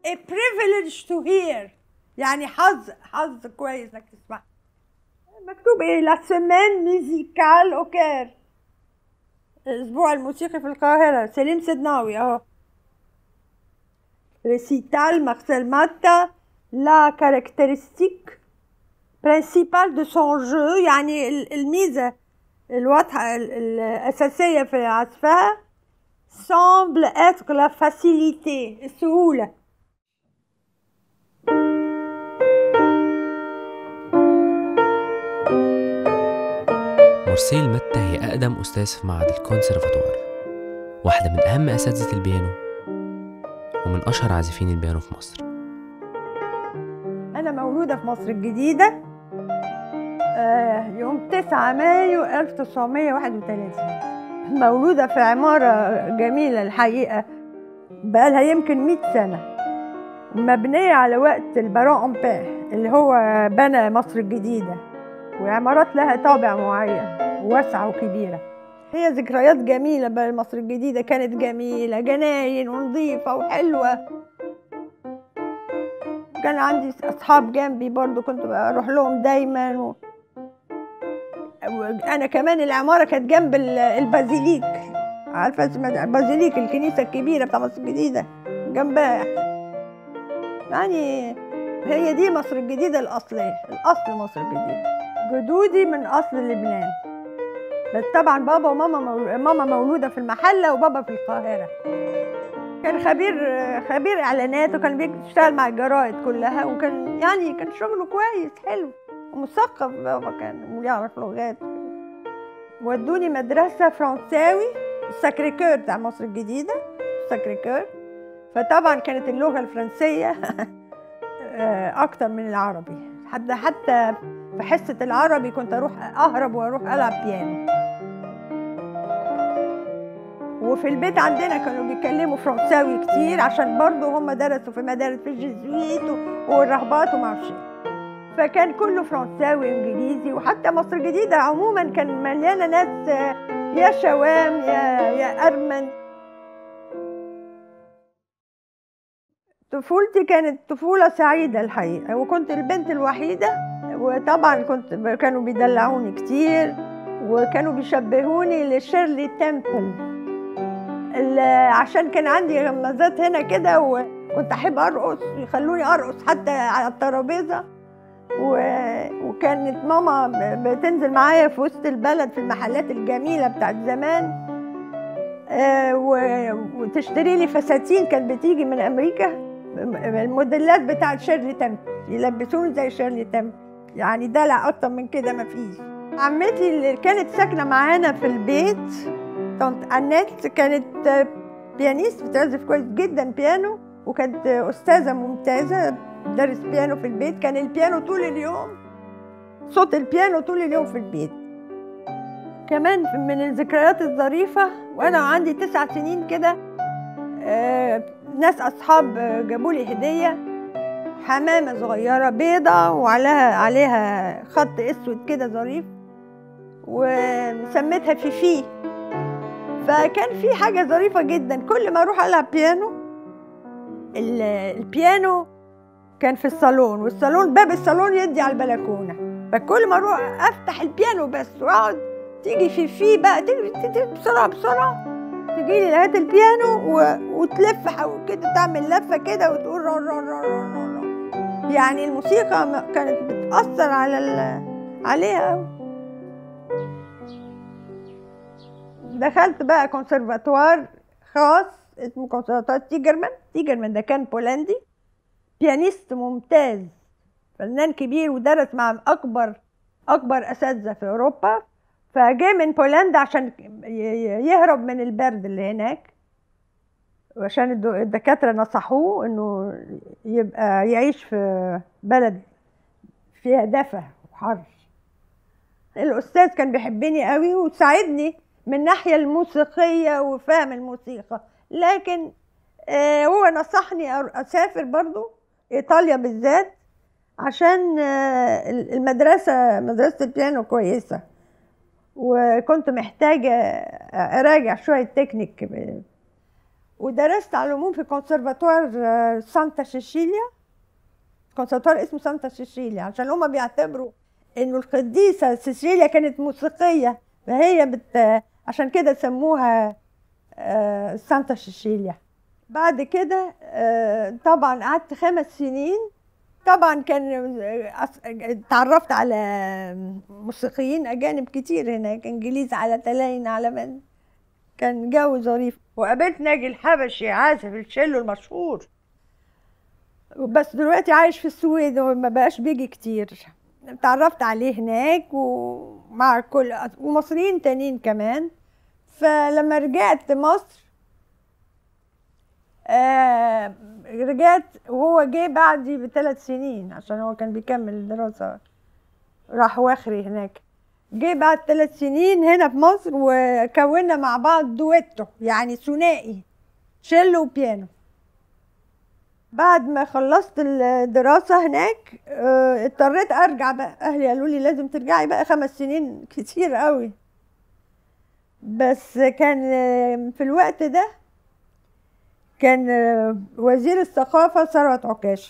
a privilege to hear يعني حظ حظ كويس انك تسمع مكتوب ايه لا سيمين ميوزيكال اوكير الاسبوع الموسيقي في القاهرة سليم سدناوي اهو ريسيتال مارسيل ماتا لا كاركترستيك برينسيبال دو سون جو يعني ال- الميزة الواضحة ال- الأساسية في عزفها semble être la facilité السهولة مرسيل متى هي أقدم أستاذ في معهد الكونسرفاتوار واحدة من أهم أساتذة البيانو ومن أشهر عازفين البيانو في مصر أنا مولودة في مصر الجديدة آه، يوم 9 مايو 1931 مولودة في عمارة جميلة الحقيقة بقالها يمكن 100 سنة مبنية على وقت البارون أمبير اللي هو بنى مصر الجديدة وعمارات لها طابع معين واسعة وكبيرة هي ذكريات جميلة بقى مصر الجديدة كانت جميلة جناين ونظيفة وحلوة كان عندي اصحاب جنبي برضو كنت بروح لهم دايما و... انا كمان العماره كانت جنب ال- البازيليك عارفه اسمها البازيليك الكنيسه الكبيره بتاع مصر الجديده جنبها يعني هي دي مصر الجديده الاصليه الاصل مصر الجديده جدودي من اصل لبنان بس طبعا بابا وماما مول... ماما مولوده في المحله وبابا في القاهره كان خبير خبير اعلانات وكان بيشتغل مع الجرايد كلها وكان يعني كان شغله كويس حلو ومثقف بابا كان ويعرف لغات ودوني مدرسة فرنساوي الساكريكور بتاع مصر الجديدة الساكريكور فطبعا كانت اللغة الفرنسية آه، أكتر من العربي حتى حتى في حصة العربي كنت أروح أهرب وأروح ألعب بيانو وفي البيت عندنا كانوا بيتكلموا فرنساوي كتير عشان برضه هم درسوا في مدارس في الجزويت والرهبات ومعرفش إيه. فكان كله فرنساوي وانجليزي وحتى مصر الجديدة عموما كان مليانة ناس آه، يا شوام يا يا أرمن طفولتي كانت طفولة سعيدة الحقيقة وكنت البنت الوحيدة وطبعا كنت كانوا بيدلعوني كتير وكانوا بيشبهوني لشيرلي تمبل ال- عشان كان عندي غمازات هنا كده وكنت احب ارقص يخلوني ارقص حتى على الترابيزه و... وكانت ماما ب- بتنزل معايا في وسط البلد في المحلات الجميله بتاعت زمان آه، و... وتشتري لي فساتين كانت بتيجي من امريكا م- الموديلات بتاعت شيرلي تمبل يلبسوني زي شيرلي تمبل يعني دلع اكتر من كده مفيش عمتي اللي كانت ساكنه معانا في البيت طنط أنات كانت آه، بيانيست بتعزف كويس جدا بيانو وكانت آه، أستاذة ممتازة درس بيانو في البيت كان البيانو طول اليوم صوت البيانو طول اليوم في البيت كمان من الذكريات الظريفة وأنا عندي تسع سنين كده آه، ناس أصحاب آه، جابوا لي هدية حمامة صغيرة بيضة وعليها عليها خط أسود كده ظريف وسميتها فيفي فكان في حاجة ظريفة جدا كل ما أروح ألعب بيانو ال- البيانو كان في الصالون والصالون باب الصالون يدي على البلكونة فكل ما أروح أفتح البيانو بس وأقعد تيجي في في بقى تجري تجري بسرعة بسرعة تجي لي لغاية البيانو و... وتلف حول كده تعمل لفة كده وتقول را را را را را را. يعني الموسيقى م- كانت بتأثر على ال... عليها أوي. دخلت بقى كونسرفاتوار خاص اسمه كونسرفاتوار تيجرمان تيجرمان ده كان بولندي بيانيست ممتاز فنان كبير ودرس مع اكبر اكبر اساتذه في اوروبا فجاء من بولندا عشان ي- ي- يهرب من البرد اللي هناك وعشان الدو- الدكاتره نصحوه انه يبقى يعيش في بلد فيها دفى وحر الاستاذ كان بيحبني قوي وساعدني من الناحيه الموسيقيه وفهم الموسيقى لكن آه، هو نصحني أر- اسافر برضو ايطاليا بالذات عشان آه، المدرسه مدرسه البيانو كويسه وكنت محتاجه اراجع شويه تكنيك ب- ودرست على العموم في كونسرفاتوار آه، سانتا شيشيليا كونسرفاتوار اسمه سانتا شيشيليا عشان هما بيعتبروا انه القديسه سيسيليا كانت موسيقيه فهي بت عشان كده سموها آه، سانتا شيشيليا بعد كده آه، طبعا قعدت خمس سنين طبعا كان آه، أص- اتعرفت على موسيقيين اجانب كتير هناك انجليز على تلاين على من كان جو ظريف وقابلت ناجي الحبشي عازف الشيلو المشهور بس دلوقتي عايش في السويد وما بقاش بيجي كتير اتعرفت عليه هناك ومع كل ومصريين تانيين كمان فلما رجعت مصر آه رجعت وهو جه بعدي بثلاث سنين عشان هو كان بيكمل دراسة راح واخري هناك جه بعد ثلاث سنين هنا في مصر وكونا مع بعض دويتو يعني ثنائي شيلو وبيانو بعد ما خلصت الدراسة هناك آه، اضطريت ارجع بقى اهلي قالوا لي لازم ترجعي بقى خمس سنين كتير قوي بس كان آه، في الوقت ده كان آه، وزير الثقافة ثروت عكاشة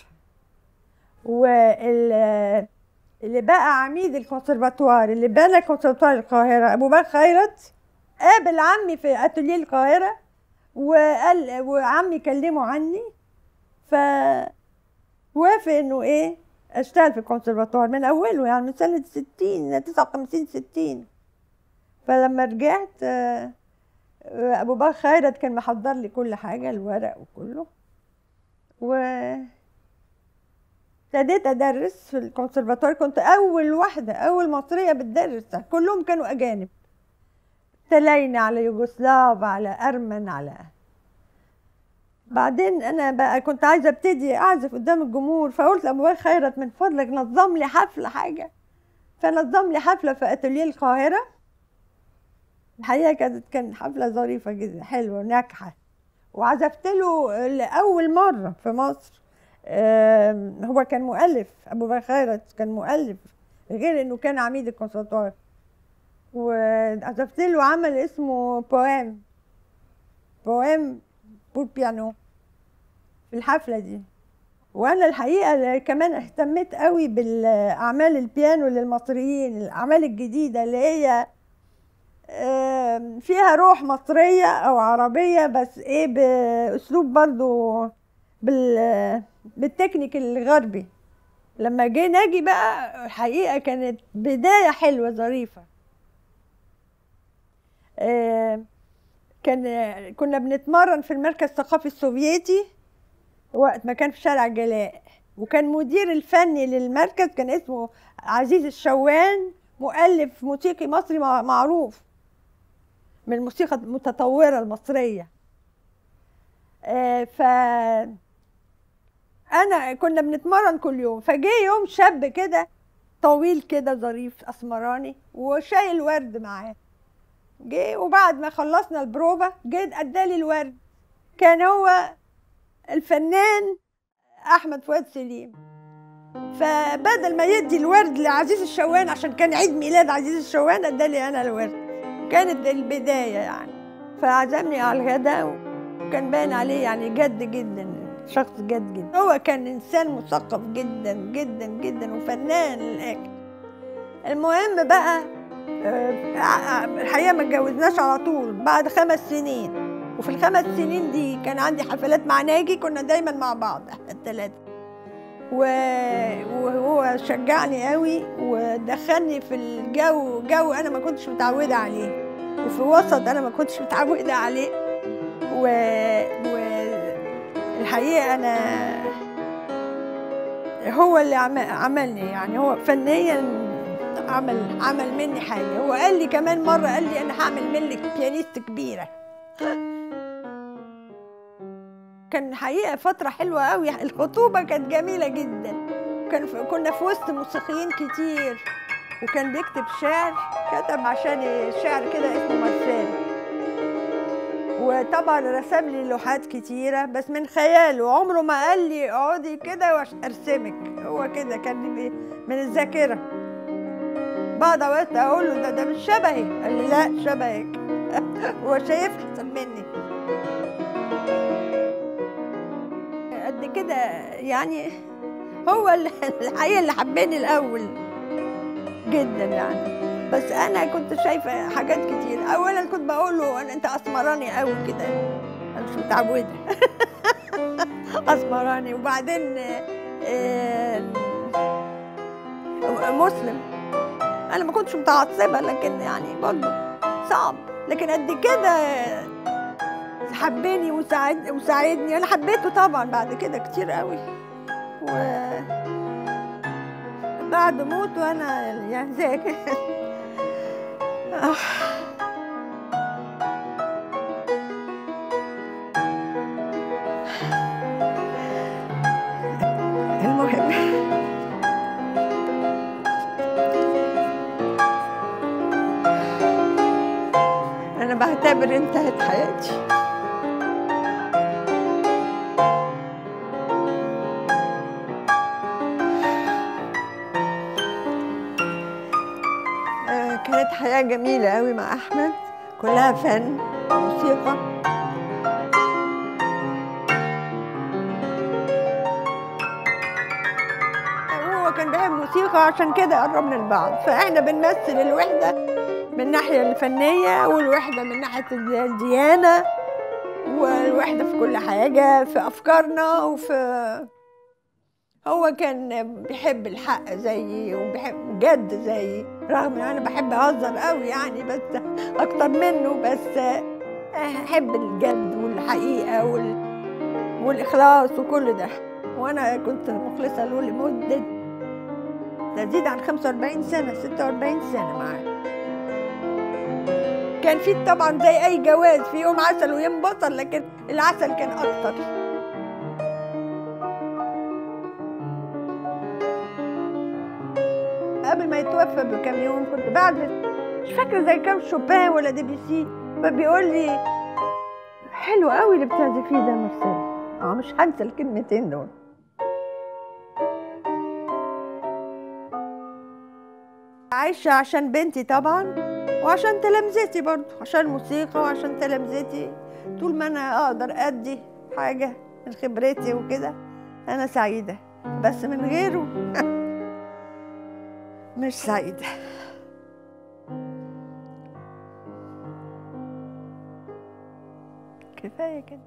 وال اللي بقى عميد الكونسرفاتوار اللي بنى كونسرفاتوار القاهرة أبو بكر خيرت قابل عمي في أتوليه القاهرة وقال وعمي كلمه عني ف وافق انه ايه اشتغل في الكونسرفاتوار من اوله يعني من سنة ستين تسعة وخمسين ستين فلما رجعت آه، آه، ابو بكر خيرت كان محضر لي كل حاجة الورق وكله و ابتديت ادرس في الكونسرفاتوار كنت اول واحدة اول مصرية بتدرس كلهم كانوا اجانب تلاينا على يوغوسلاف على ارمن على بعدين انا بقى كنت عايزه ابتدي اعزف قدام الجمهور فقلت لابو بكر خيرت من فضلك نظم لي حفله حاجه فنظم لي حفله في اتوليه القاهره الحقيقه كانت كان حفله ظريفه جدا حلوه ناجحه وعزفت له لاول مره في مصر آم، هو كان مؤلف ابو بكر خيرت كان مؤلف غير انه كان عميد الكونسرفاتوار وعزفت له عمل اسمه بوام بوام بور بيانو في الحفلة دي وانا الحقيقة كمان اهتميت قوي بالاعمال البيانو للمصريين الاعمال الجديدة اللي هي آم، فيها روح مصرية او عربية بس ايه باسلوب برضو بال بالتكنيك الغربي لما جه ناجي بقى الحقيقة كانت بداية حلوة ظريفة آم، كان كنا بنتمرن في المركز الثقافي السوفيتي وقت ما كان في شارع جلاء وكان مدير الفني للمركز كان اسمه عزيز الشوان مؤلف موسيقي مصري مع- معروف من الموسيقى المتطورة المصرية آه، ف أنا كنا بنتمرن كل يوم فجه يوم شاب كده طويل كده ظريف أسمراني وشايل ورد معاه جه وبعد ما خلصنا البروفا جه ادالي الورد كان هو الفنان احمد فؤاد سليم فبدل ما يدي الورد لعزيز الشوان عشان كان عيد ميلاد عزيز الشوان ادالي انا الورد كانت البدايه يعني فعزمني على الغداء وكان باين عليه يعني جد جدا شخص جد جدا هو كان انسان مثقف جدا جدا جدا وفنان للاخر المهم بقى آه، الحقيقه ما اتجوزناش على طول بعد خمس سنين وفي الخمس سنين دي كان عندي حفلات مع ناجي كنا دايما مع بعض احنا الثلاثه و... وهو شجعني قوي ودخلني في الجو جو انا ما كنتش متعوده عليه وفي وسط انا ما كنتش متعوده عليه و... و... الحقيقه انا هو اللي عم- عملني يعني هو فنيا عمل عمل مني حاجه هو قال لي كمان مره قال لي انا هعمل منك بيانيست كبيره كان حقيقه فتره حلوه قوي الخطوبه كانت جميله جدا كان في كنا في وسط موسيقيين كتير وكان بيكتب شعر كتب عشان الشعر كده اسمه مرسال وطبعا رسم لي لوحات كتيرة بس من خياله عمره ما قال لي اقعدي كده وارسمك هو كده كان بي- من الذاكرة بعد اوقات اقول له ده ده مش شبهي قال لي لا شبهك هو شايف احسن مني قد كده يعني هو ال- الحقيقة اللي حباني الأول جدا يعني بس أنا كنت شايفة حاجات كتير أولا كنت بقول له أنا أنت أسمراني قوي كده أنا مش متعودة أسمراني وبعدين آه، آه، مسلم أنا ما كنتش متعصبة لكن يعني برضه صعب لكن قد كده حبني وساعد وساعدني انا حبيته طبعا بعد كده كتير قوي و بعد موته انا يعني زي كده آه. المهم انا بعتبر انتهت حياتي آه، كانت حياة جميلة قوي مع أحمد كلها فن موسيقى هو كان بيحب موسيقى عشان كده قربنا لبعض فاحنا بنمثل الوحدة من الناحية الفنية والوحدة من ناحية الديانة والوحدة في كل حاجة في أفكارنا وفي هو كان بيحب الحق زيي وبيحب جد زيي رغم ان انا بحب اهزر قوي يعني بس اكتر منه بس احب الجد والحقيقه وال... والاخلاص وكل ده وانا كنت مخلصه له لمده تزيد عن 45 سنه 46 سنه معاه كان في طبعا زي اي جواز في يوم عسل ويوم بطل لكن العسل كان اكتر قبل ما يتوفى بكام يوم كنت بعد مش فاكره زي كام شوبان ولا دي بي سي فبيقول لي حلو قوي اللي بتعزفيه ده مرسال اه مش هنسى الكلمتين دول عايشة عشان بنتي طبعا وعشان تلامذتي برضو عشان الموسيقى وعشان تلامذتي طول ما انا اقدر ادي حاجة من خبرتي وكده انا سعيدة بس من غيره مش سعيدة كفاية كده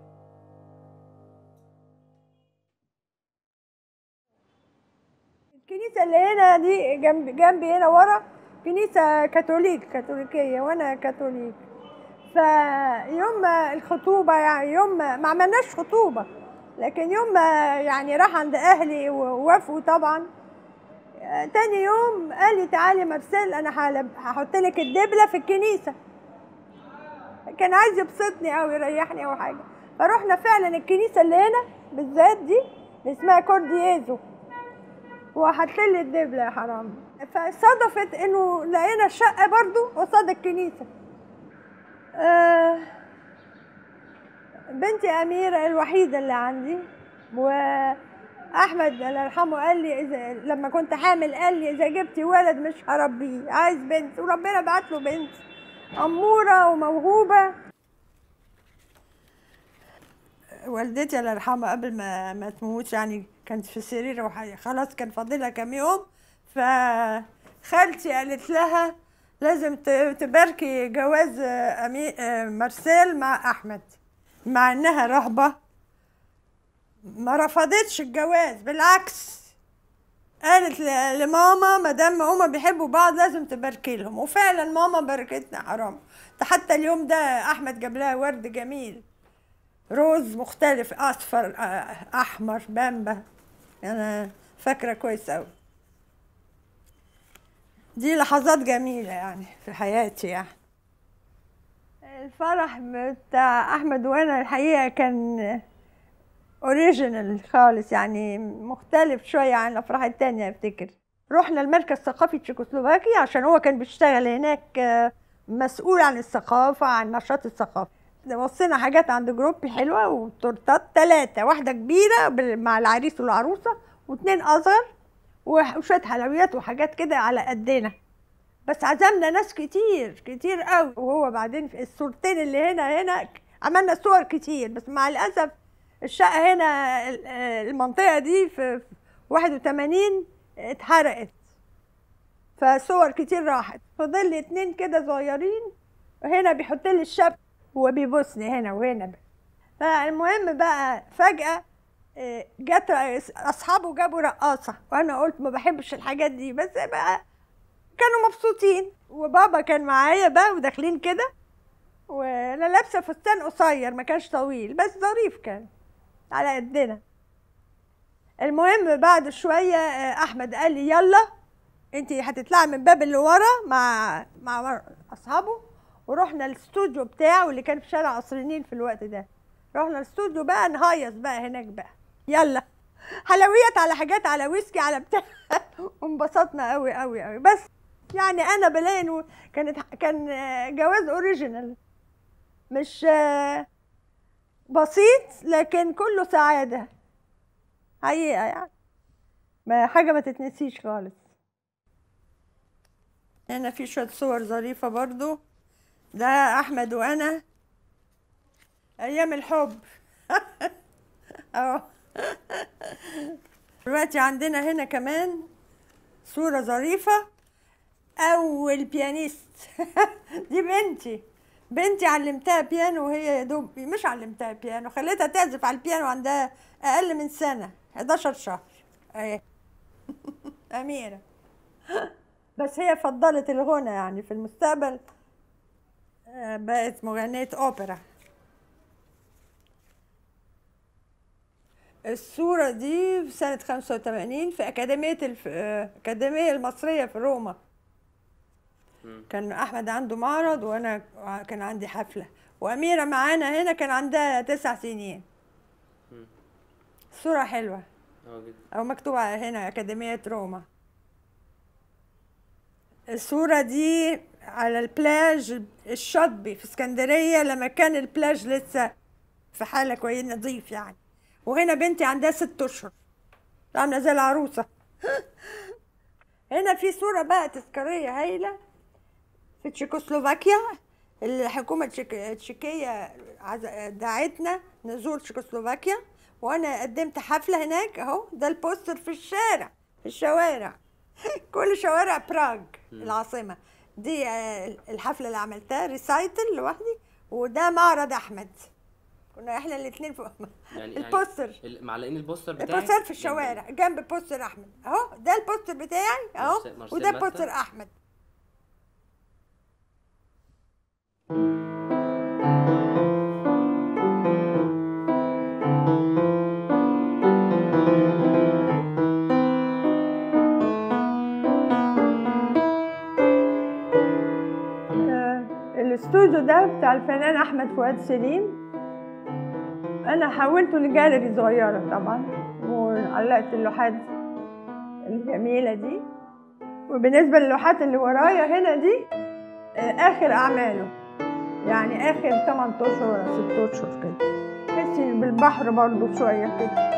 الكنيسة اللي هنا دي جنب جنبي هنا ورا كنيسة كاثوليك كاثوليكية وأنا كاثوليك فيوم ما الخطوبة يعني يوم ما ما عملناش خطوبة لكن يوم ما يعني راح عند أهلي ووافقوا طبعا تاني يوم قال لي تعالي مرسل انا هلب- هحط لك الدبله في الكنيسه كان عايز يبسطني او يريحني او حاجه فروحنا فعلا الكنيسه اللي هنا بالذات دي اللي اسمها كوردييزو وحط لي الدبله يا حرام فصدفت انه لقينا الشقه برضو قصاد الكنيسه آه بنتي اميره الوحيده اللي عندي و احمد الله يرحمه قال لي إذا لما كنت حامل قال لي اذا جبتي ولد مش هربيه عايز بنت وربنا بعت له بنت اموره وموهوبه والدتي الله يرحمها قبل ما ما تموت يعني كانت في سرير وحي خلاص كان فاضلها كام يوم فخالتي قالت لها لازم ت- تباركي جواز أمي... مرسيل مع احمد مع انها رهبه ما رفضتش الجواز بالعكس قالت ل- لماما ما دام هما بيحبوا بعض لازم تباركي لهم وفعلا ماما باركتنا حرام ده حتى اليوم ده احمد جاب لها ورد جميل روز مختلف اصفر آه، احمر بامبا انا فاكره كويس قوي دي لحظات جميله يعني في حياتي يعني الفرح بتاع احمد وانا الحقيقه كان اوريجينال خالص يعني مختلف شويه عن الافراح التانية افتكر رحنا المركز الثقافي تشيكوسلوفاكي عشان هو كان بيشتغل هناك آه، مسؤول عن الثقافه عن النشاط الثقافي وصينا حاجات عند جروب حلوه وتورتات ثلاثه واحده كبيره بال- مع العريس والعروسه واثنين اصغر وح- وشويه حلويات وحاجات كده على قدنا بس عزمنا ناس كتير كتير قوي وهو بعدين في الصورتين اللي هنا هنا عملنا صور كتير بس مع الاسف الشقة هنا ال- آه، المنطقة دي في في 81 اتحرقت فصور كتير راحت فضل لي اتنين كده صغيرين وهنا بيحط لي الشبك وبيبوسني هنا وهنا فالمهم بقى فجأة آه، جت رئيس- اصحابه جابوا رقاصة وانا قلت ما بحبش الحاجات دي بس بقى كانوا مبسوطين وبابا كان معايا بقى وداخلين كده وانا لابسه فستان قصير ما كانش طويل بس ظريف كان على قدنا المهم بعد شويه آه، احمد قال لي يلا انت هتطلعي من الباب اللي ورا مع مع اصحابه ورحنا الاستوديو بتاعه اللي كان في شارع قصر النيل في الوقت ده رحنا الاستوديو بقى نهيص بقى هناك بقى يلا حلويات على حاجات على ويسكي على بتاع وانبسطنا قوي قوي قوي بس يعني انا بلاقي انه كانت كان آه، جواز اوريجينال مش آه، بسيط لكن كله سعاده حقيقه يعني ما حاجه ما تتنسيش خالص هنا في شويه صور ظريفه برضو ده احمد وانا ايام الحب اهو دلوقتي عندنا هنا كمان صورة ظريفة أول بيانيست دي بنتي بنتي علمتها بيانو وهي يا دوب مش علمتها بيانو خليتها تعزف على البيانو عندها أقل من سنة 11 شهر أهي أميرة بس هي فضلت الغنى يعني في المستقبل آه، بقت مغنية أوبرا الصورة دي في سنة 85 في أكاديمية الف... آه، الأكاديمية المصرية في روما كان أحمد عنده معرض وأنا كان عندي حفلة وأميرة معانا هنا كان عندها تسع سنين الصورة حلوة اه جدا أو مكتوبة هنا أكاديمية روما الصورة دي على البلاج الشاطبي في اسكندرية لما كان البلاج لسه في حالة كويس نظيف يعني وهنا بنتي عندها ست أشهر عاملة زي العروسة هنا في صورة بقى تذكارية هايلة في تشيكوسلوفاكيا الحكومة التشيك- التشيكية عز- دعتنا نزور تشيكوسلوفاكيا وأنا قدمت حفلة هناك أهو ده البوستر في الشارع في الشوارع كل شوارع براغ العاصمة دي آه، الحفلة اللي عملتها ريسايتل لوحدي وده معرض أحمد كنا احنا الاثنين فوق يعني البوستر ال- معلقين البوستر بتاعك البوستر في جنب- الشوارع جنب بوستر احمد اهو ده البوستر بتاعي اهو مارسيل- مارسيل وده ماتا. بوستر احمد آه، الاستوديو ده بتاع الفنان احمد فؤاد سليم انا حولته لجاليري صغيره طبعا وعلقت اللوحات الجميله دي وبالنسبه للوحات اللي ورايا هنا دي آه، اخر اعماله يعني اخر 8 اشهر ولا 6 اشهر كده تحسي بالبحر برضو شويه كده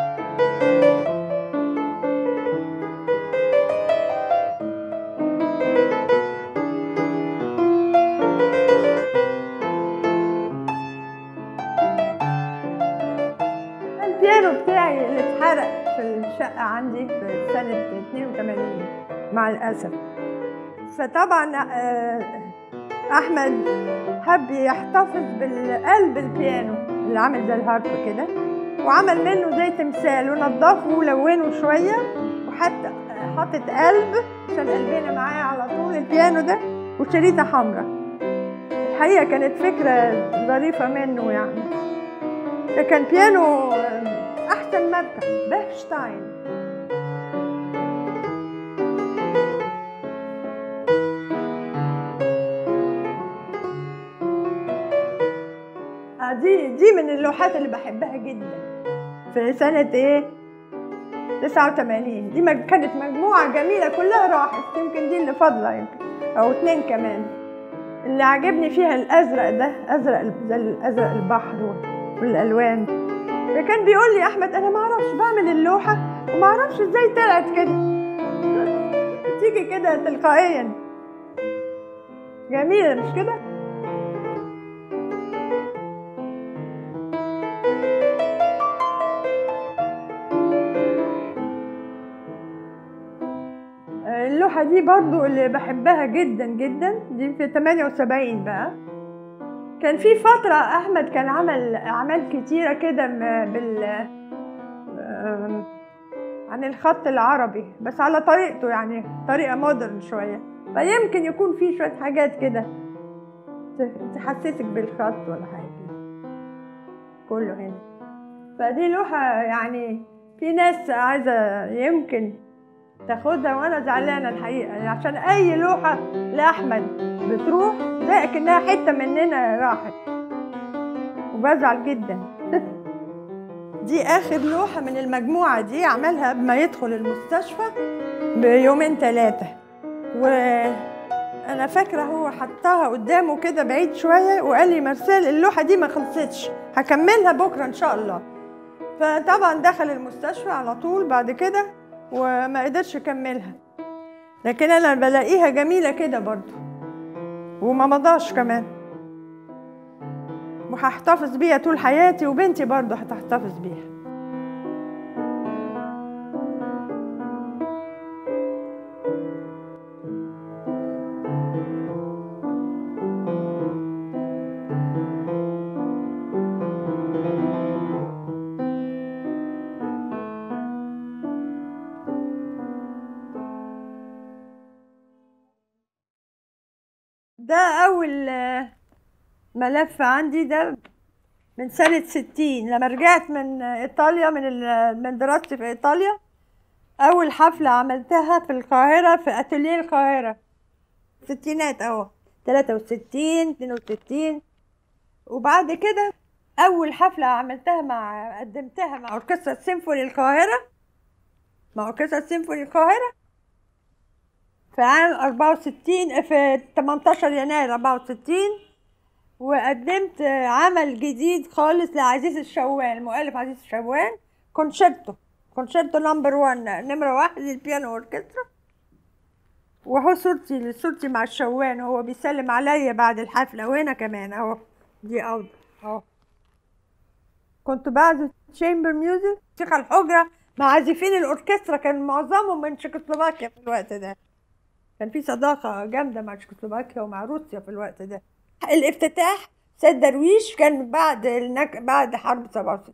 البيانو بتاعي اللي اتحرق في الشقة عندي في سنة 82 مع الأسف فطبعا آه، أحمد حب يحتفظ بالقلب البيانو اللي عامل زي الهارب كده وعمل منه زي تمثال ونضفه ولونه شوية وحتى حاطط قلب عشان قلبنا معاه على طول البيانو ده وشريطة حمراء الحقيقة كانت فكرة ظريفة منه يعني ده كان بيانو احسن ماركه بيرشتاين آه، دي دي من اللوحات اللي بحبها جدا في سنة ايه 89 دي مج- كانت مجموعة جميلة كلها راحت يمكن دي اللي فاضلة يمكن أو اتنين كمان اللي عجبني فيها الأزرق ده أزرق ال- زي الأزرق البحر وال- والألوان فكان بيقول لي أحمد أنا ما أعرفش بعمل اللوحة وما أعرفش إزاي طلعت كده تيجي كده تلقائيا جميلة مش كده؟ اللوحة دي برضو اللي بحبها جدا جدا دي في 78 بقى كان في فترة أحمد كان عمل أعمال كتيرة كده م- بال آم، عن الخط العربي بس على طريقته يعني طريقة مودرن شوية فيمكن يكون في شوية حاجات كده ت- تحسسك بالخط ولا حاجة كده كله هنا فدي لوحة يعني في ناس عايزة يمكن تاخدها وانا زعلانة الحقيقة يعني عشان اي لوحة لأحمد بتروح زي كأنها حتة مننا راحت وبزعل جدا دي اخر لوحة من المجموعة دي عملها قبل ما يدخل المستشفى بيومين ثلاثة وانا فاكرة هو حطها قدامه كده بعيد شوية وقال لي مرسال اللوحة دي ما خلصتش هكملها بكرة ان شاء الله فطبعا دخل المستشفى على طول بعد كده وما قدرش يكملها لكن انا بلاقيها جميلة كده برضو وما مضاش كمان وهحتفظ بيها طول حياتي وبنتي برضو هتحتفظ بيها ده أول آه، ملف عندي ده من سنة ستين لما رجعت من إيطاليا من ال- من دراستي في إيطاليا أول حفلة عملتها في القاهرة في أتelier القاهرة ستينات أهو تلاتة وستين اتنين وستين وبعد كده أول حفلة عملتها مع قدمتها مع أوركسترا سيمفوني القاهرة مع أوركسترا سيمفوني القاهرة في عام 64 في 18 يناير 64 وقدمت عمل جديد خالص لعزيز الشوال المؤلف عزيز الشوال كونشيرتو كونشيرتو نمبر 1 نمرة واحد للبيانو اوركسترا وهو صورتي صورتي مع الشوان وهو بيسلم عليا بعد الحفلة وهنا كمان اهو دي أوضة اهو كنت بعزف تشامبر ميوزك موسيقى الحجرة مع عازفين الأوركسترا كان معظمهم من تشيكوسلوفاكيا في الوقت ده كان في صداقة جامدة مع تشيكوسلوفاكيا ومع روسيا في الوقت ده الافتتاح سيد درويش كان بعد النك... بعد حرب 67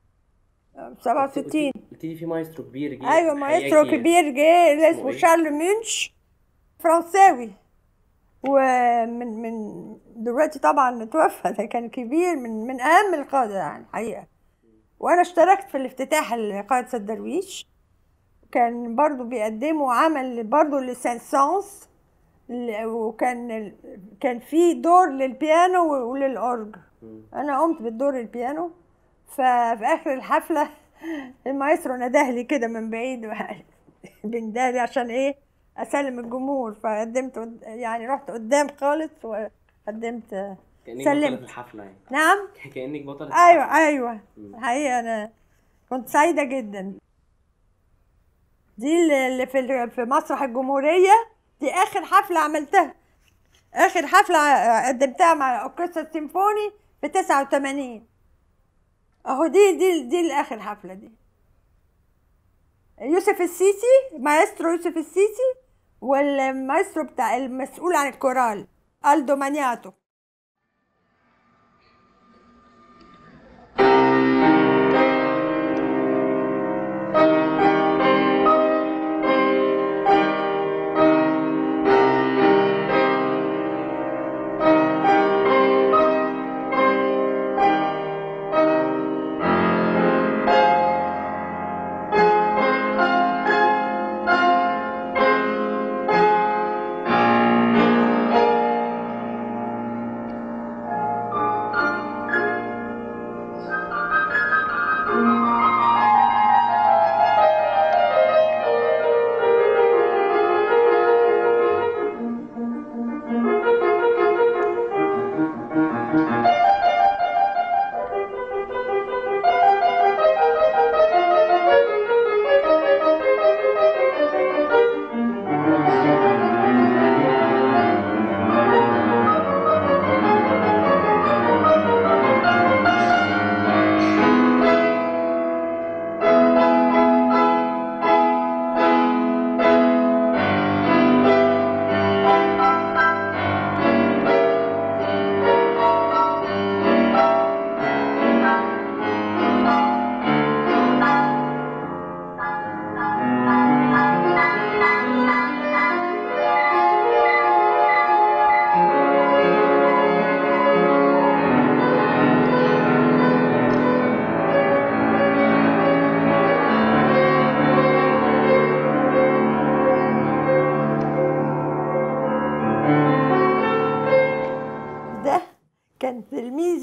67 قلت لي في مايسترو كبير جه ايوه مايسترو حياكي. كبير جه اللي اسمه اسمه إيه؟ شارل ميونش فرنساوي ومن من دلوقتي طبعا توفى ده كان كبير من من اهم القاده يعني الحقيقه وانا اشتركت في الافتتاح لقاعه سيد درويش كان برضو بيقدموا عمل برضو لسانسونس ل- وكان ال- كان في دور للبيانو وللأورج مم. انا قمت بالدور البيانو ففي اخر الحفله المايسترو نداه لي كده من بعيد بندالي عشان ايه اسلم الجمهور فقدمت قد- يعني رحت قدام خالص وقدمت كأنك سلمت. بطلة في الحفلة يعني نعم كأنك بطلة في ايوه الحفلة. ايوه مم. الحقيقه انا كنت سعيده جدا دي اللي اللي في ال- في مسرح الجمهوريه دي اخر حفله عملتها اخر حفله ع- قدمتها مع اوركسترا السيمفوني في 89 اهو دي دي دي الاخر حفله دي يوسف السيسي مايسترو يوسف السيسي والمايسترو بتاع المسؤول عن الكورال الدو مانياتو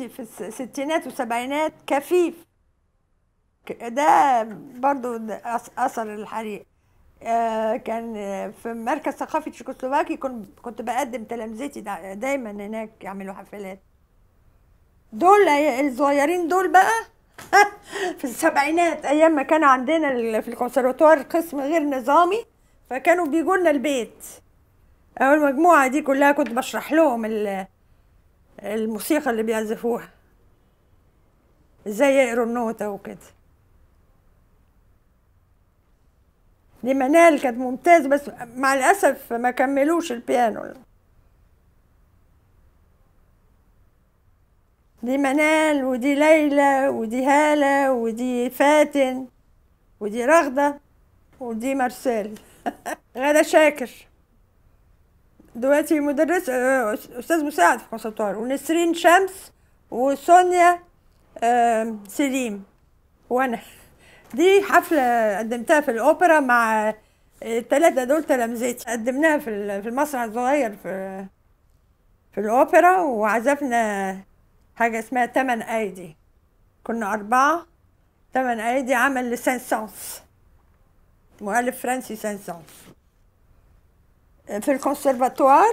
بيتي في الستينات والسبعينات كفيف ك- ده برضو ده أث- اثر الحريق آه، كان في مركز ثقافي تشيكوسلوفاكي كنت كنت بقدم تلامذتي دا- دايما هناك يعملوا حفلات دول الصغيرين دول بقى في السبعينات ايام ما كان عندنا ال- في الكونسرفتوار قسم غير نظامي فكانوا بيجوا لنا البيت أو المجموعة دي كلها كنت بشرح لهم ال- الموسيقى اللي بيعزفوها ازاي يقروا النوتة وكده دي منال كانت ممتاز بس مع الأسف ما كملوش البيانو دي منال ودي ليلى ودي هالة ودي فاتن ودي رغدة ودي مرسال غادة شاكر دلوقتي مدرس آه، أستاذ مساعد في الكونسرفتوار ونسرين شمس وسونيا آم، سليم وأنا دي حفلة قدمتها في الأوبرا مع الثلاثة دول تلامذتي قدمناها في ال- في المسرح الصغير في في الأوبرا وعزفنا حاجة اسمها تمن أيدي كنا أربعة تمن أيدي عمل لسان سانس مؤلف فرنسي سان سانس في الكونسرفاتوار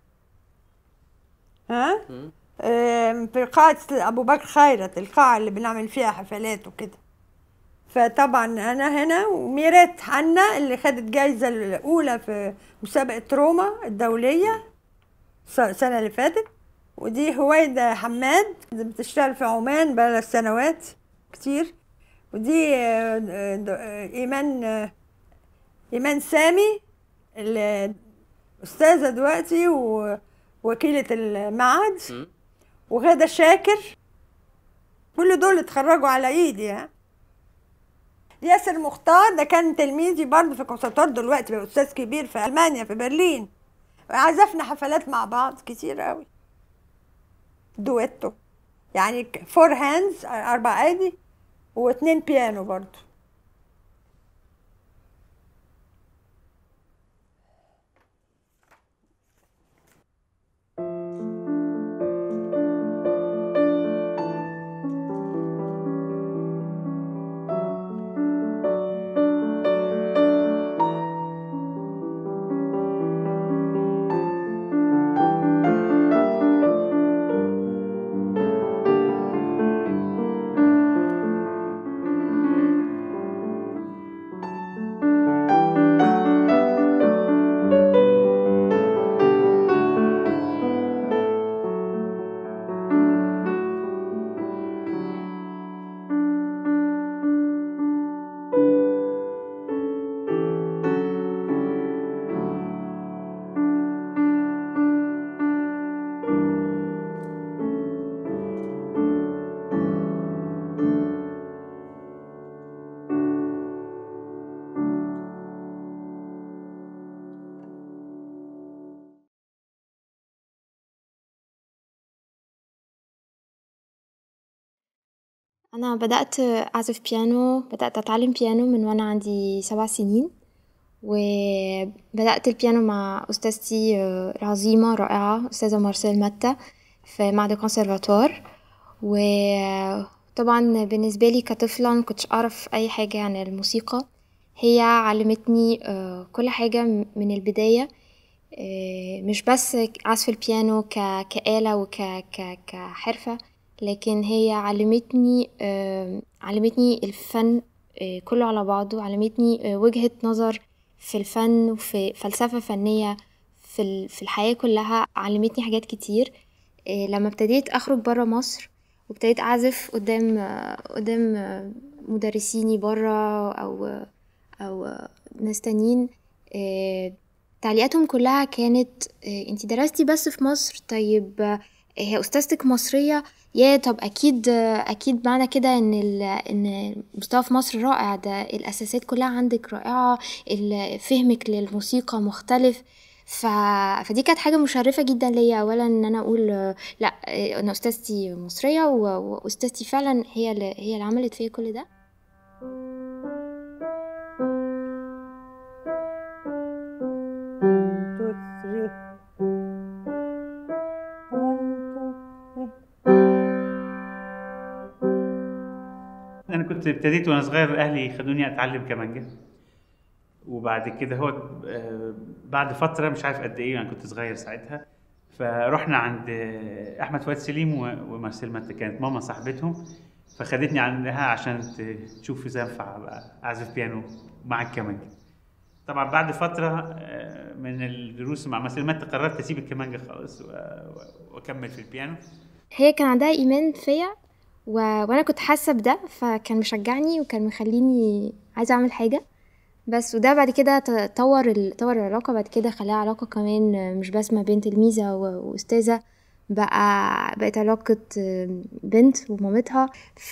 ها آم، في قاعة أبو بكر خيرت القاعة اللي بنعمل فيها حفلات وكده فطبعا أنا هنا وميرات حنا اللي خدت جايزة الأولى في مسابقة روما الدولية الس- السنة اللي فاتت ودي هويدا حماد اللي بتشتغل في عمان بقالها سنوات كتير ودي آه، آه، د- آه، إيمان آه، إيمان سامي اللي أستاذة دلوقتي ووكيلة المعهد وغادة شاكر كل دول اتخرجوا على ايدي ها ياسر مختار ده كان تلميذي برضه في الكونسرفتوار دلوقتي بقى استاذ كبير في المانيا في برلين عزفنا حفلات مع بعض كتير قوي دويتو يعني فور هاندز اربع ايدي واتنين بيانو برضه أنا بدأت أعزف بيانو بدأت أتعلم بيانو من وأنا عندي سبع سنين وبدأت البيانو مع أستاذتي آه، العظيمة رائعة أستاذة مارسيل متى في معهد الكونسرفاتوار وطبعا بالنسبة لي كطفلة مكنتش أعرف أي حاجة عن الموسيقى هي علمتني آه، كل حاجة من البداية آه، مش بس عزف البيانو ك- كآلة وك ك- كحرفة لكن هي علمتني آه، علمتني الفن آه، كله على بعضه علمتني آه، وجهة نظر في الفن وفي فلسفة فنية في ال- في الحياة كلها علمتني حاجات كتير آه، لما ابتديت أخرج برا مصر وابتديت أعزف قدام آه، قدام آه، مدرسيني برا أو أو ناس تانيين آه، تعليقاتهم كلها كانت آه، انتي درستي بس في مصر طيب آه، هي أستاذتك مصرية يا طب أكيد آه، أكيد معنى كده إن ال- إن المستوى في مصر رائع ده الأساسات كلها عندك رائعة ال- فهمك للموسيقى مختلف ف... فدي كانت حاجة مشرفة جدا ليا أولا إن أنا أقول آه، لأ آه، أنا أستاذتي مصرية و- وأستاذتي فعلا هي اللي هي اللي عملت فيا كل ده two, three. One, two, three. كنت ابتديت وانا صغير اهلي خدوني اتعلم كمانجا وبعد كده هو آه، بعد فتره مش عارف قد ايه انا كنت صغير ساعتها فرحنا عند آه، احمد فؤاد سليم و- ومارسيل مات كانت ماما صاحبتهم فخدتني عندها عشان ت- تشوف اذا ينفع أبقى اعزف بيانو مع الكمانجا طبعا بعد فتره آه، من الدروس مع مارسيل مات قررت اسيب الكمانجا خالص و- و- واكمل في البيانو هي كان عندها إيمان فيا و... وأنا كنت حاسة بده فكان مشجعني وكان مخليني عايزة أعمل حاجة بس وده بعد كده ت- طور ال... طور العلاقة بعد كده خلاها علاقة كمان مش بس ما بين تلميذة و... وأستاذة بقى بقت علاقة بنت ومامتها ف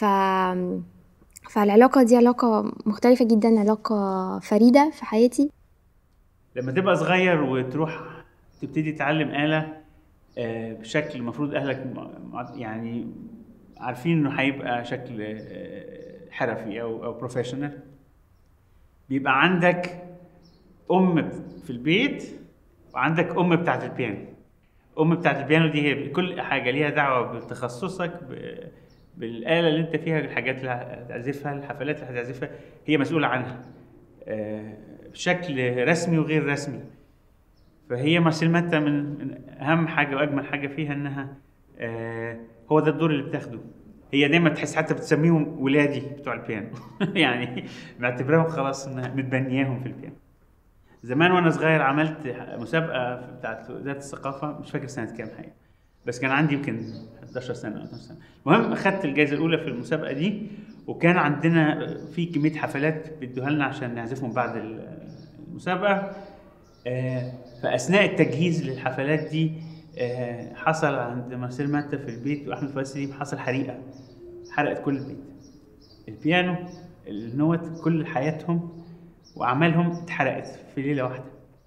فالعلاقة دي علاقة مختلفة جدا علاقة فريدة في حياتي لما تبقى صغير وتروح تبتدي تتعلم آلة آه، بشكل المفروض أهلك م- مع- يعني عارفين إنه هيبقى شكل آه، حرفي أو أو بروفيشنال بيبقى عندك أم في البيت وعندك أم بتاعت البيانو أم بتاعت البيانو دي هي كل حاجة ليها دعوة بتخصصك ب- بالآلة اللي أنت فيها الحاجات اللي هتعزفها الحفلات اللي هتعزفها هي مسؤولة عنها آه، بشكل رسمي وغير رسمي فهي مارسيل ماتا من من اهم حاجه واجمل حاجه فيها انها آه هو ده الدور اللي بتاخده هي دايما تحس حتى بتسميهم ولادي بتوع البيانو يعني معتبراهم خلاص انها متبنياهم في البيانو زمان وانا صغير عملت مسابقه بتاعت وزاره الثقافه مش فاكر سنه كام حقيقه بس كان عندي يمكن 11 سنه او 12 سنه المهم اخدت الجائزه الاولى في المسابقه دي وكان عندنا في كميه حفلات بيدوها لنا عشان نعزفهم بعد المسابقه آه، فاثناء التجهيز للحفلات دي آه، حصل عند مارسيل ماتا في البيت واحمد فؤاد سليم حصل حريقه حرقت كل البيت البيانو النوت كل حياتهم واعمالهم اتحرقت في ليله واحده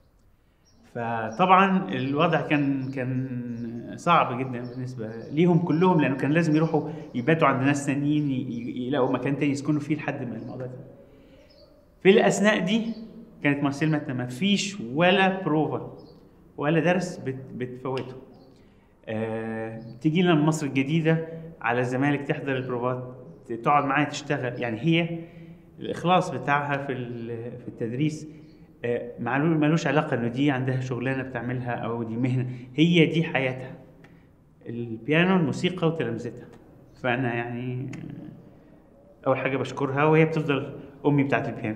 فطبعا الوضع كان كان صعب جدا بالنسبه ليهم كلهم لانه كان لازم يروحوا يباتوا عند ناس تانيين ي- ي- يلاقوا مكان تاني يسكنوا فيه لحد ما الموضوع ده في الاثناء دي كانت مارسيل ماتا ما فيش ولا بروفا ولا درس بت بتفوته آه تيجي لنا من مصر الجديده على الزمالك تحضر البروفات تقعد معايا تشتغل يعني هي الاخلاص بتاعها في ال- في التدريس آه، معلو- ملوش علاقه انه دي عندها شغلانه بتعملها او دي مهنه هي دي حياتها البيانو الموسيقى وتلامذتها فانا يعني آه، اول حاجه بشكرها وهي بتفضل امي بتاعت البيانو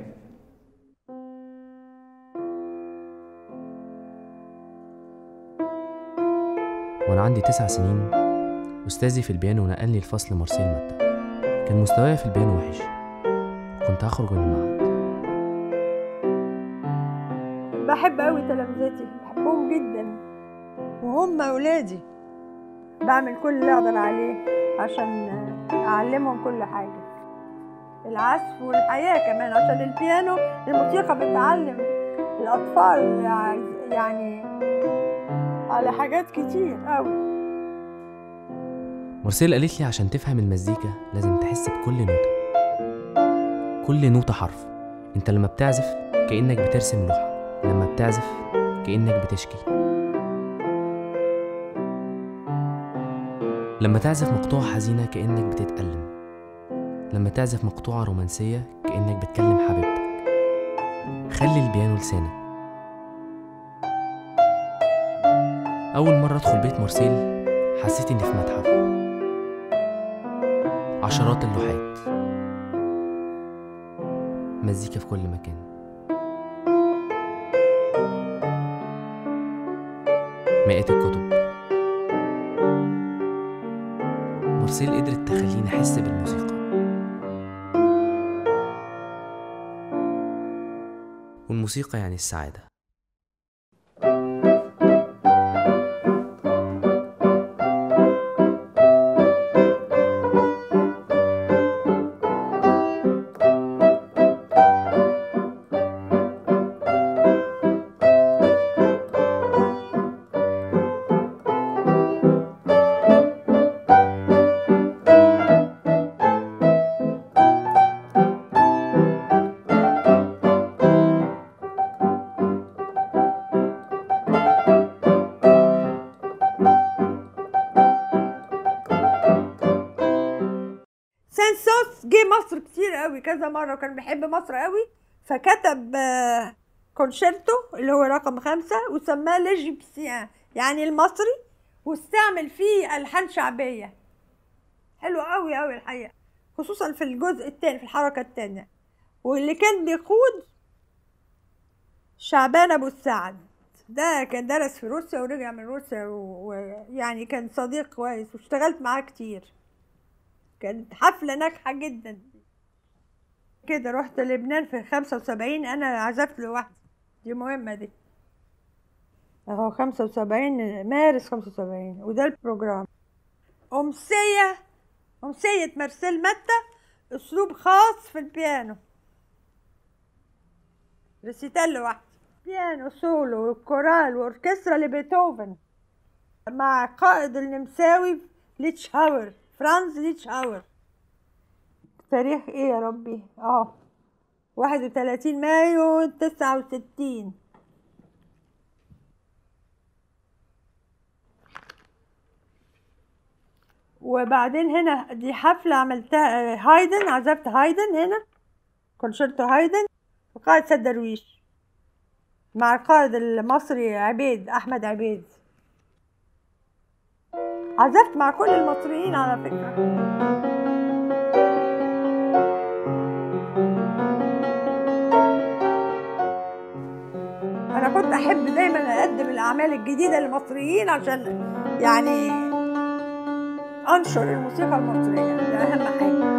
وأنا عندي تسع سنين أستاذي في البيانو نقلني لفصل مارسيل ماتا كان مستواي في البيانو وحش كنت هخرج من المعهد بحب قوي تلامذتي بحبهم جدا وهم اولادي بعمل كل اللي اقدر عليه عشان اعلمهم كل حاجه العزف والحياه كمان عشان البيانو الموسيقى بتعلم الاطفال يعني على حاجات كتير قوي مارسيل قالت لي عشان تفهم المزيكا لازم تحس بكل نوتة كل نوتة حرف انت لما بتعزف كأنك بترسم لوحة لما بتعزف كأنك بتشكي لما تعزف مقطوعة حزينة كأنك بتتألم لما تعزف مقطوعة رومانسية كأنك بتكلم حبيبتك خلي البيانو لسانك أول مرة أدخل بيت مارسيل حسيت إني في متحف عشرات اللوحات مزيكا في كل مكان مئات الكتب مارسيل قدرت تخليني أحس بالموسيقى والموسيقى يعني السعادة قوي كذا مرة وكان بيحب مصر قوي فكتب آه، كونشيرتو اللي هو رقم خمسة وسماه ليجيبسيان يعني المصري واستعمل فيه ألحان شعبية حلو قوي قوي الحقيقة خصوصا في الجزء الثاني في الحركة الثانية واللي كان بيقود شعبان أبو السعد ده كان درس في روسيا ورجع من روسيا و- ويعني كان صديق كويس واشتغلت معاه كتير كانت حفلة ناجحة جدا كده رحت لبنان في خمسة وسبعين أنا عزفت لوحدي دي مهمة دي أهو خمسة وسبعين مارس خمسة وسبعين وده البروجرام أمسية أمسية مارسيل متى أسلوب خاص في البيانو ريسيتال لوحدي بيانو سولو كورال وأوركسترا لبيتهوفن مع قائد النمساوي ليتشهاور فرانز ليتشهاور تاريخ ايه يا ربي اه واحد وتلاتين مايو تسعة وستين وبعدين هنا دي حفلة عملتها آه، هايدن عزفت هايدن هنا كونشيرتو هايدن وقائد سيد درويش مع القائد المصري عبيد أحمد عبيد عزفت مع كل المصريين على فكرة أنا كنت أحب دايما أقدم الأعمال الجديدة للمصريين عشان يعني أنشر الموسيقى المصرية ده أهم حاجة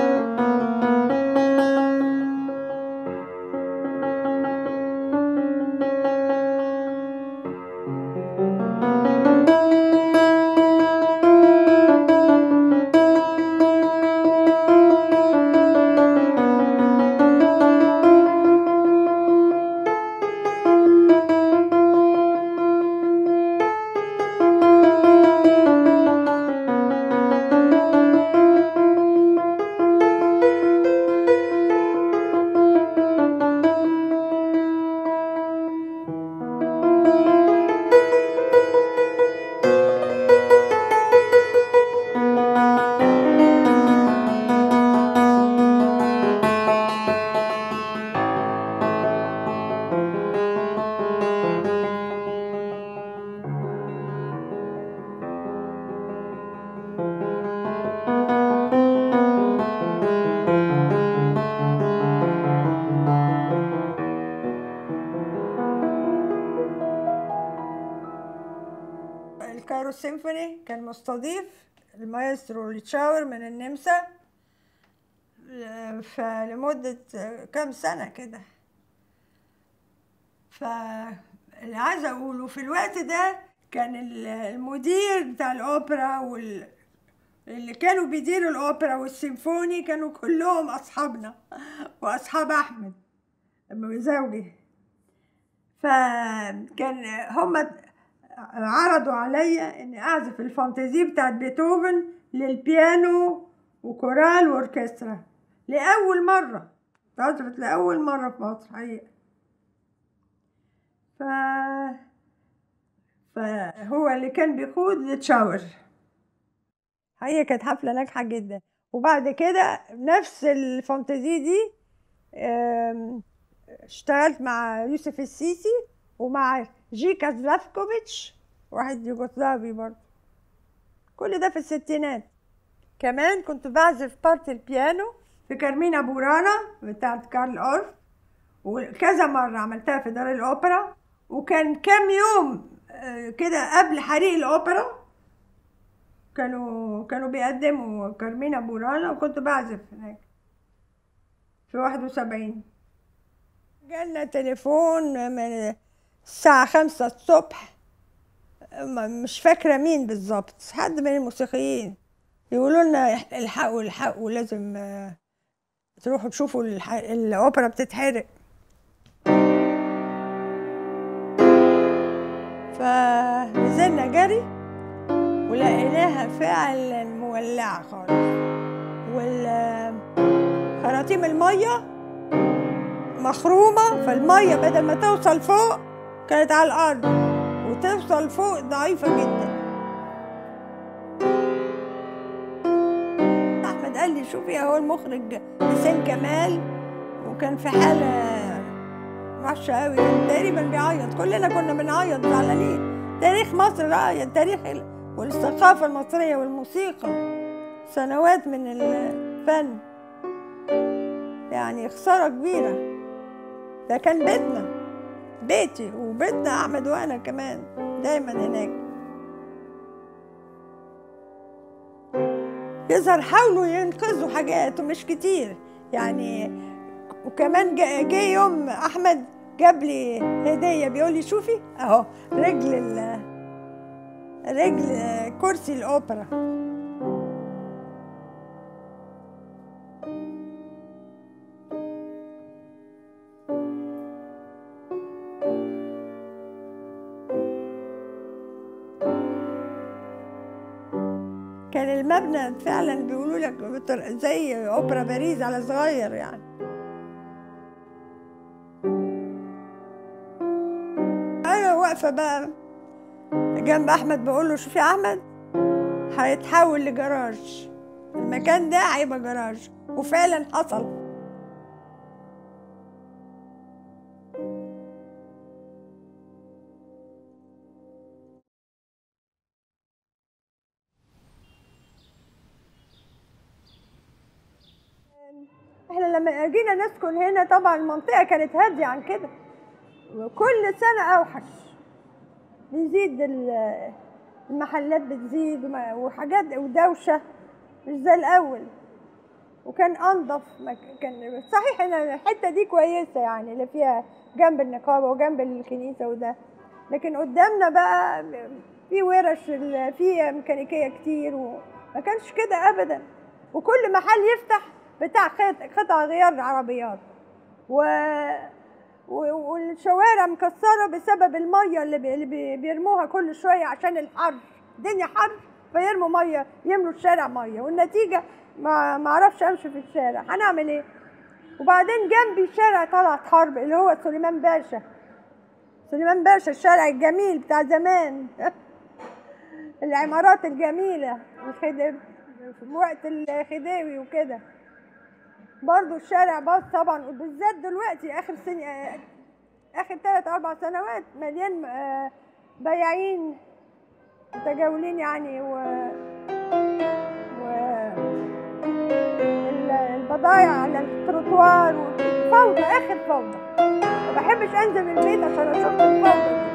الكايرو سيمفوني كان مستضيف المايسترو ليتشاور من النمسا ل- فلمدة كام سنة كده فاللي عايزة أقوله في الوقت ده كان ال- المدير بتاع الأوبرا وال اللي كانوا بيديروا الأوبرا والسيمفوني كانوا كلهم أصحابنا وأصحاب أحمد زوجي فكان هم عرضوا عليا اني اعزف الفانتازي بتاعت بيتهوفن للبيانو وكورال واوركسترا لاول مره عزفت لاول مره في مصر حقيقه ف فهو اللي كان بيقود لتشاور هي كانت حفله ناجحه جدا وبعد كده نفس الفانتازي دي آم، اشتغلت مع يوسف السيسي ومع جيكا زلافكوفيتش واحد يوغوسلافي برضه كل ده في الستينات كمان كنت بعزف بارت البيانو في كارمينا بورانا بتاعت كارل أورف وكذا مرة عملتها في دار الأوبرا وكان كام يوم آه، كده قبل حريق الأوبرا كانوا كانوا بيقدموا كارمينا بورانا وكنت بعزف هناك في واحد وسبعين جالنا تليفون من الساعة خمسة الصبح م- مش فاكرة مين بالظبط حد من الموسيقيين يقولوا لنا الحقوا الحقوا لازم آه، تروحوا تشوفوا الح- الأوبرا بتتحرق فنزلنا جري ولقيناها فعلا مولعة خالص والخراطيم المية مخرومة فالمية بدل ما توصل فوق كانت على الأرض وتوصل فوق ضعيفة جدا أحمد قال لي شوفي اهو المخرج حسين كمال وكان في حالة وحشة قوي كان تقريبا بيعيط كلنا كنا بنعيط زعلانين تاريخ مصر راية تاريخ ال- والثقافة المصرية والموسيقى سنوات من الفن يعني خسارة كبيرة ده كان بيتنا بيتي وبيتنا أحمد وأنا كمان دايما هناك يظهر حاولوا ينقذوا حاجات ومش كتير يعني وكمان جا- جه يوم احمد جاب لي هديه بيقول لي شوفي اهو رجل ال رجل كرسي الاوبرا كان المبنى فعلا بيقولوا لك بتر- زي اوبرا باريس على صغير يعني انا واقفه بقى جنب احمد بقول له شوف يا احمد هيتحول لجراج المكان ده هيبقى جراج وفعلا حصل احنا لما جينا نسكن هنا طبعا المنطقه كانت هاديه عن كده وكل سنه اوحش بيزيد ال- المحلات بتزيد وما- وحاجات ودوشه مش زي الاول وكان انضف مك- كان صحيح ان الحته دي كويسه يعني اللي فيها جنب النقابه وجنب الكنيسه وده لكن قدامنا بقى في ورش ال- في ميكانيكيه كتير وما كانش كده ابدا وكل محل يفتح بتاع قط- قطع غيار عربيات و... و- والشوارع مكسره بسبب الميه اللي, بي... اللي بي- بيرموها كل شويه عشان الحر الدنيا حر فيرموا ميه يملوا الشارع ميه والنتيجه ما ما اعرفش امشي في الشارع هنعمل ايه وبعدين جنبي شارع طلعت حرب اللي هو سليمان باشا سليمان باشا الشارع الجميل بتاع زمان العمارات الجميله الخدم في وقت الخديوي وكده برضو الشارع باظ طبعا وبالذات دلوقتي اخر سن آه، اخر ثلاث اربع سنوات مليان آه، بياعين متجولين يعني و, و... ال- البضايع على التروتوار فوضى اخر فوضى ما بحبش انزل من البيت عشان اشوف الفوضى دي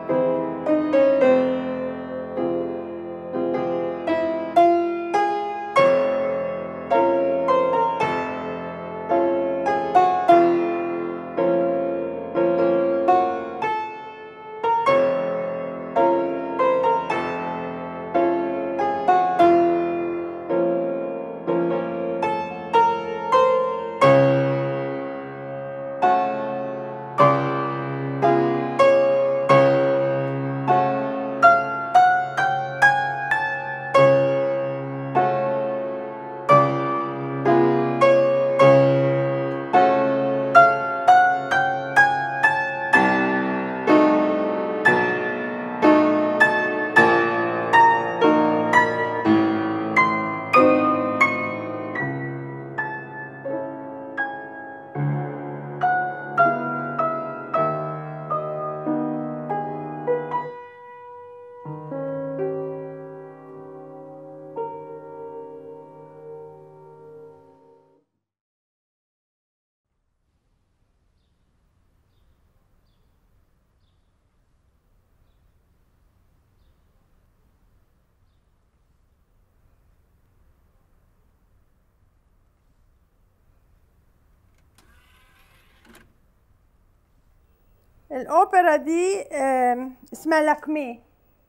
الأوبرا دي آم، اسمها لاكمي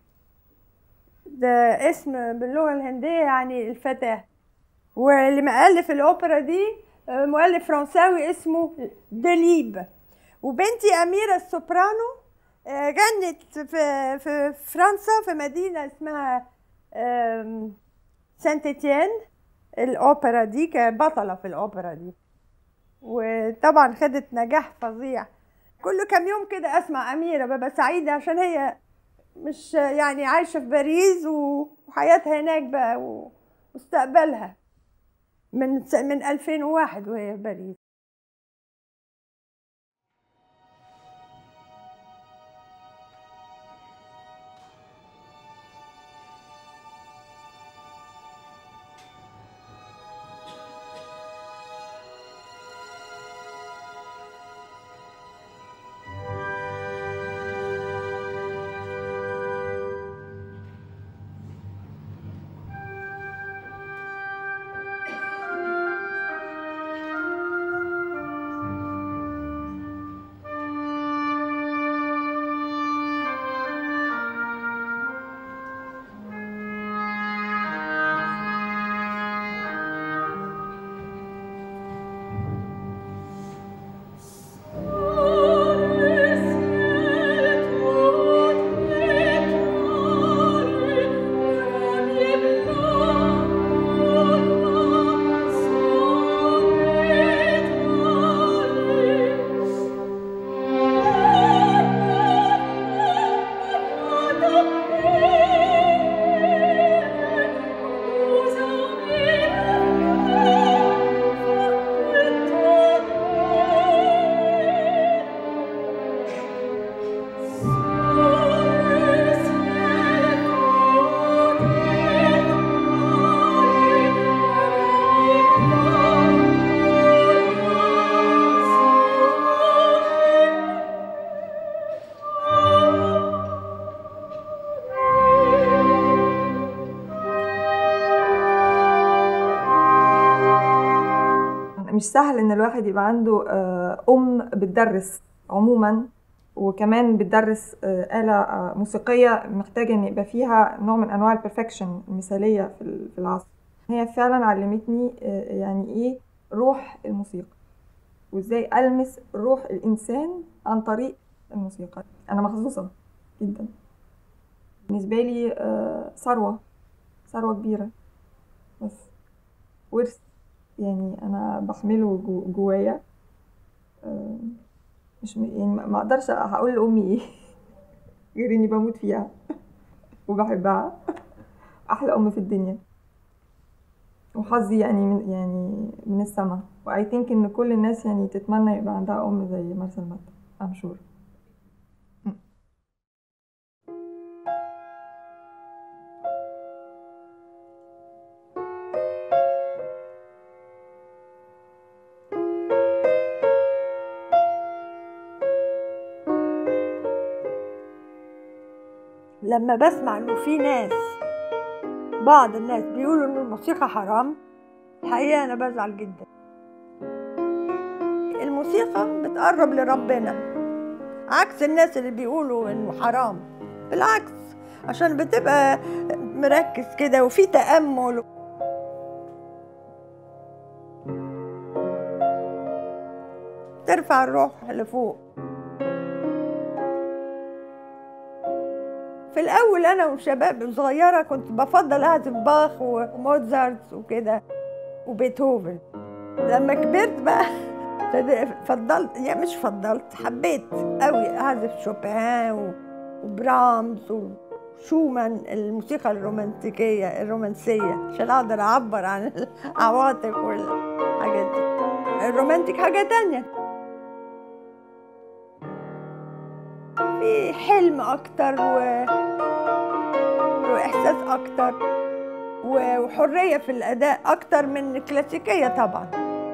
ده اسم باللغة الهندية يعني الفتاة واللي مؤلف الأوبرا دي آه، مؤلف فرنساوي اسمه دليب وبنتي أميرة السوبرانو آه، غنت في في فرنسا في مدينة اسمها آم، سانت اتيان الأوبرا دي كبطلة في الأوبرا دي وطبعا خدت نجاح فظيع كل كام يوم كده اسمع اميره ببقى سعيده عشان هي مش يعني عايشه في باريس و- وحياتها هناك بقى ومستقبلها من س- من 2001 وهي في باريس مش سهل ان الواحد يبقى عنده آه، ام بتدرس عموما وكمان بتدرس آه، آلة آه، موسيقية محتاجة ان يبقى فيها نوع من انواع البرفكشن المثالية في ال- في العصر هي فعلا علمتني آه، يعني ايه روح الموسيقى وازاي المس روح الانسان عن طريق الموسيقى انا محظوظة جدا بالنسبة لي آه، ثروة ثروة كبيرة بس ورث يعني انا بحمله جو- جوايا آه، مش م- يعني ما ما اقدرش هقول لامي ايه غير اني بموت فيها وبحبها احلى ام في الدنيا وحظي يعني من يعني من السما واي ثينك ان كل الناس يعني تتمنى يبقى عندها ام زي مارسيل ماتا ام شور لما بسمع انه في ناس بعض الناس بيقولوا ان الموسيقى حرام الحقيقه انا بزعل جدا الموسيقى بتقرب لربنا عكس الناس اللي بيقولوا انه حرام بالعكس عشان بتبقى مركز كده وفي تأمل ترفع الروح لفوق في الأول أنا وشباب صغيرة كنت بفضل أعزف باخ وموتزارت وكده وبيتهوفن لما كبرت بقى ابتدى- فضلت يعني مش فضلت حبيت قوي أعزف شوبان و- وبرامز وشومان الموسيقى الرومانتيكية الرومانسية عشان أقدر أعبر عن العواطف والحاجات دي الرومانتيك حاجة تانية في حلم أكتر و... وإحساس أكتر و- وحرية في الأداء أكتر من الكلاسيكية طبعا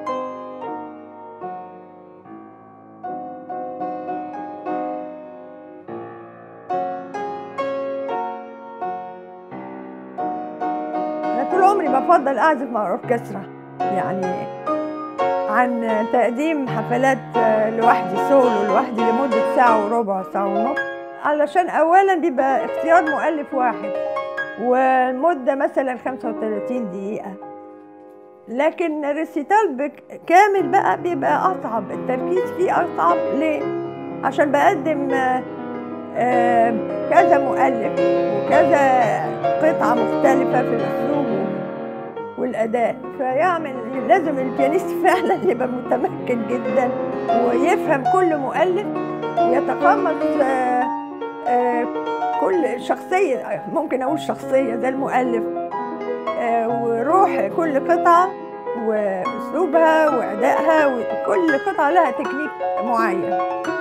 أنا طول عمري بفضل أعزف مع أوركسترا يعني عن تقديم حفلات لوحدي سولو لوحدي لمدة ساعة وربع ساعة ونص علشان أولا بيبقى اختيار مؤلف واحد والمدة مثلا 35 دقيقة لكن الريسيتال بك- كامل بقى بيبقى أصعب التركيز فيه أصعب ليه؟ عشان بقدم آه، آه، كذا مؤلف وكذا قطعة مختلفة في الأسلوب والأداء فيعمل لازم البيانيست فعلا يبقى متمكن جدا ويفهم كل مؤلف ويتقمص آه، آه، كل شخصية ممكن أقول شخصية زي المؤلف آه، وروح كل قطعة واسلوبها وادائها وكل قطعه لها تكنيك معين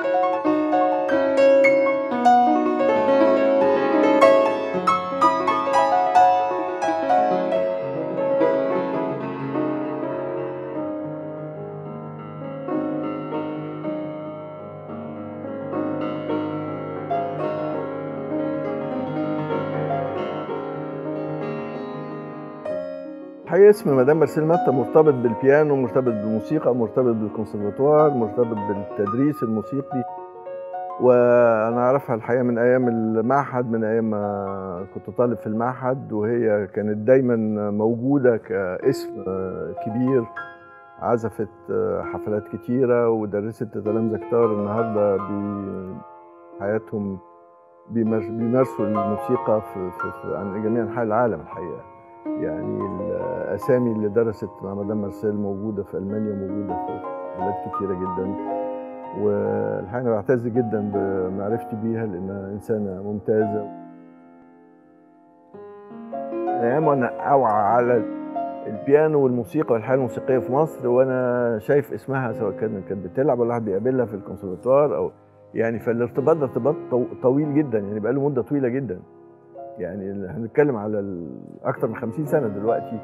الحقيقه اسم مدام مارسيل ماتا مرتبط بالبيانو مرتبط بالموسيقى مرتبط بالكونسرفاتوار مرتبط بالتدريس الموسيقي وانا اعرفها الحقيقه من ايام المعهد من ايام ما كنت طالب في المعهد وهي كانت دايما موجوده كاسم كبير عزفت حفلات كتيره ودرست تلامذه كتار النهارده بحياتهم بيمارسوا الموسيقى في, في, في عن جميع انحاء العالم الحقيقه يعني الاسامي اللي درست مع مدام مارسيل موجوده في المانيا موجوده في بلاد كتيره جدا والحقيقه انا بعتز جدا بمعرفتي بيها لانها انسانه ممتازه ايام وانا اوعى على البيانو والموسيقى والحياه الموسيقيه في مصر وانا شايف اسمها سواء كانت كانت بتلعب ولا واحد بيقابلها في الكونسرفتوار او يعني فالارتباط ده ارتباط طويل جدا يعني بقاله مده طويله جدا يعني هنتكلم على اكتر من 50 سنه دلوقتي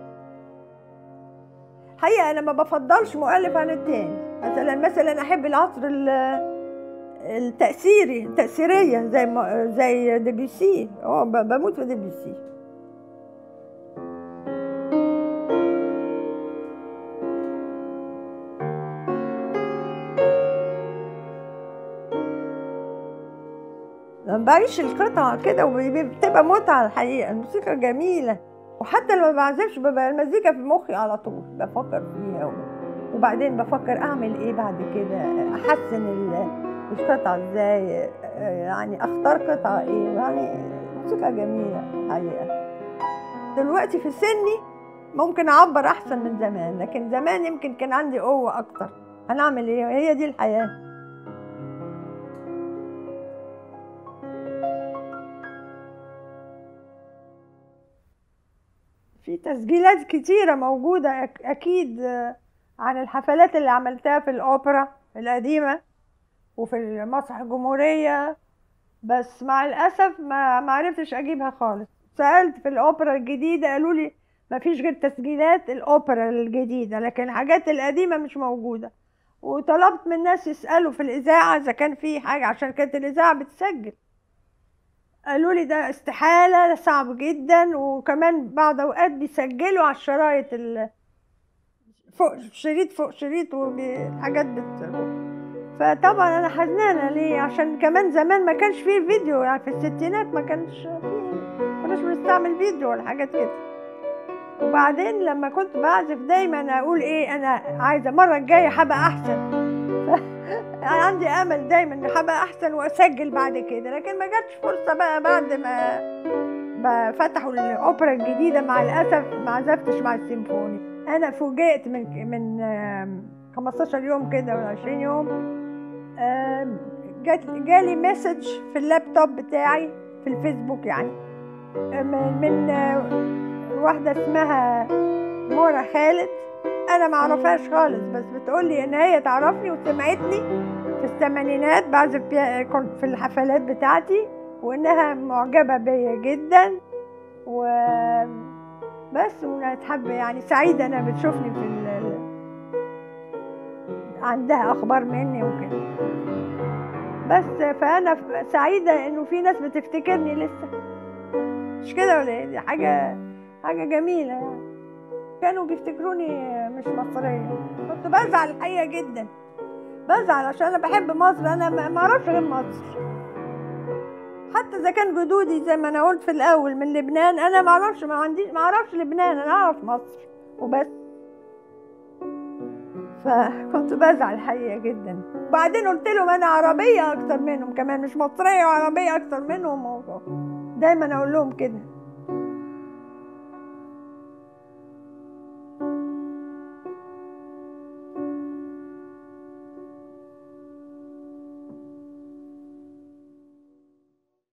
حقيقه انا ما بفضلش مؤلف عن التاني مثلا مثلا احب العصر التاثيري التاثيريه زي ما زي ديبيسي اه بموت في ديبيسي بعيش القطعة كده وبتبقى متعة الحقيقة الموسيقى جميلة وحتى لما بعزفش ببقى المزيكا في مخي على طول بفكر فيها وبعدين بفكر أعمل إيه بعد كده أحسن القطعة إزاي يعني أختار قطعة إيه يعني موسيقى جميلة الحقيقة دلوقتي في سني ممكن أعبر أحسن من زمان لكن زمان يمكن كان عندي قوة أكتر هنعمل إيه هي دي الحياة في تسجيلات كتيرة موجودة أكيد عن الحفلات اللي عملتها في الأوبرا القديمة وفي المسرح الجمهورية بس مع الأسف ما معرفتش أجيبها خالص سألت في الأوبرا الجديدة قالوا لي ما فيش غير تسجيلات الأوبرا الجديدة لكن الحاجات القديمة مش موجودة وطلبت من الناس يسألوا في الإذاعة إذا كان في حاجة عشان كانت الإذاعة بتسجل قالوا لي ده استحالة ده صعب جدا وكمان بعض أوقات بيسجلوا على الشرايط ال... فوق شريط فوق شريط وحاجات بت... فطبعا أنا حزنانة ليه عشان كمان زمان ما كانش فيه فيديو يعني في الستينات ما كانش فيه كناش بنستعمل فيديو ولا حاجات كده وبعدين لما كنت بعزف دايما اقول ايه انا عايزه المره الجايه هبقى احسن عندي امل دايما اني هبقى احسن واسجل بعد كده لكن ما جاتش فرصه بقى بعد ما ما فتحوا الاوبرا الجديده مع الاسف ما عزفتش مع السيمفوني انا فوجئت من من 15 يوم كده ولا 20 يوم جات جالي مسج في اللابتوب بتاعي في الفيسبوك يعني من, من واحده اسمها مورا خالد انا ما اعرفهاش خالص بس بتقول لي ان هي تعرفني وسمعتني في الثمانينات بعزف كنت في الحفلات بتاعتي وانها معجبه بيا جدا و بس ونتحب يعني سعيده انها بتشوفني في ال... عندها اخبار مني وكده بس فانا سعيده انه في ناس بتفتكرني لسه مش كده ولا ايه دي حاجه حاجه جميله يعني كانوا بيفتكروني مش مصرية كنت بزعل الحقيقة جدا بزعل عشان أنا بحب مصر أنا ما أعرفش غير مصر حتى إذا كان جدودي زي ما أنا قلت في الأول من لبنان أنا ما أعرفش ما عنديش ما أعرفش لبنان أنا أعرف مصر وبس فكنت بزعل الحقيقة جدا وبعدين قلت لهم أنا عربية أكتر منهم كمان مش مصرية وعربية أكتر منهم دايما أقول لهم كده